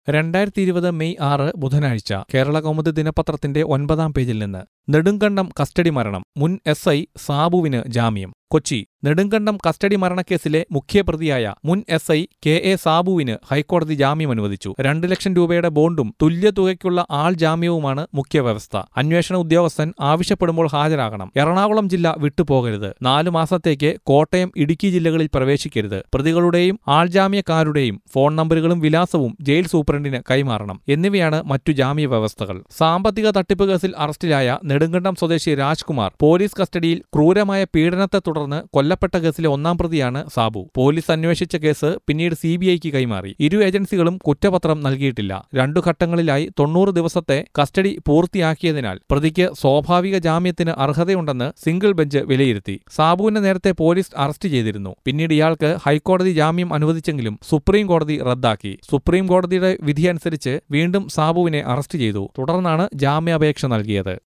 രണ്ടായിരത്തി ഇരുപത് മെയ് ആറ് ബുധനാഴ്ച കേരള കൗമുദി ദിനപത്രത്തിന്റെ ഒൻപതാം പേജിൽ നിന്ന് നെടുങ്കണ്ടം കസ്റ്റഡി മരണം മുൻ എസ് ഐ സാബുവിന് ജാമ്യം കൊച്ചി നെടുങ്കണ്ടം കസ്റ്റഡി മരണക്കേസിലെ മുഖ്യപ്രതിയായ മുൻ എസ് ഐ കെ എ സാബുവിന് ഹൈക്കോടതി ജാമ്യം അനുവദിച്ചു രണ്ട് ലക്ഷം രൂപയുടെ ബോണ്ടും തുല്യ തുകയ്ക്കുള്ള ആൾ ജാമ്യവുമാണ് മുഖ്യ വ്യവസ്ഥ അന്വേഷണ ഉദ്യോഗസ്ഥൻ ആവശ്യപ്പെടുമ്പോൾ ഹാജരാകണം എറണാകുളം ജില്ല വിട്ടുപോകരുത് നാലു മാസത്തേക്ക് കോട്ടയം ഇടുക്കി ജില്ലകളിൽ പ്രവേശിക്കരുത് പ്രതികളുടെയും ആൾജാമ്യക്കാരുടെയും ഫോൺ നമ്പറുകളും വിലാസവും ജയിൽ സൂപ്രണ്ടിന് കൈമാറണം എന്നിവയാണ് മറ്റു ജാമ്യ വ്യവസ്ഥകൾ സാമ്പത്തിക തട്ടിപ്പ് കേസിൽ അറസ്റ്റിലായ നെടുങ്കണ്ടം സ്വദേശി രാജ്കുമാർ പോലീസ് കസ്റ്റഡിയിൽ ക്രൂരമായ പീഡനത്തെ തുടർന്ന് കൊല്ലപ്പെട്ട കേസിലെ ഒന്നാം പ്രതിയാണ് സാബു പോലീസ് അന്വേഷിച്ച കേസ് പിന്നീട് സി ബി ഐക്ക് കൈമാറി ഇരു ഏജൻസികളും കുറ്റപത്രം നൽകിയിട്ടില്ല രണ്ടു ഘട്ടങ്ങളിലായി തൊണ്ണൂറ് ദിവസത്തെ കസ്റ്റഡി പൂർത്തിയാക്കിയതിനാൽ പ്രതിക്ക് സ്വാഭാവിക ജാമ്യത്തിന് അർഹതയുണ്ടെന്ന് സിംഗിൾ ബെഞ്ച് വിലയിരുത്തി സാബുവിനെ നേരത്തെ പോലീസ് അറസ്റ്റ് ചെയ്തിരുന്നു പിന്നീട് ഇയാൾക്ക് ഹൈക്കോടതി ജാമ്യം അനുവദിച്ചെങ്കിലും സുപ്രീം കോടതി റദ്ദാക്കി സുപ്രീം കോടതിയുടെ വിധിയനുസരിച്ച് വീണ്ടും സാബുവിനെ അറസ്റ്റ് ചെയ്തു തുടർന്നാണ് ജാമ്യാപേക്ഷ നൽകിയത്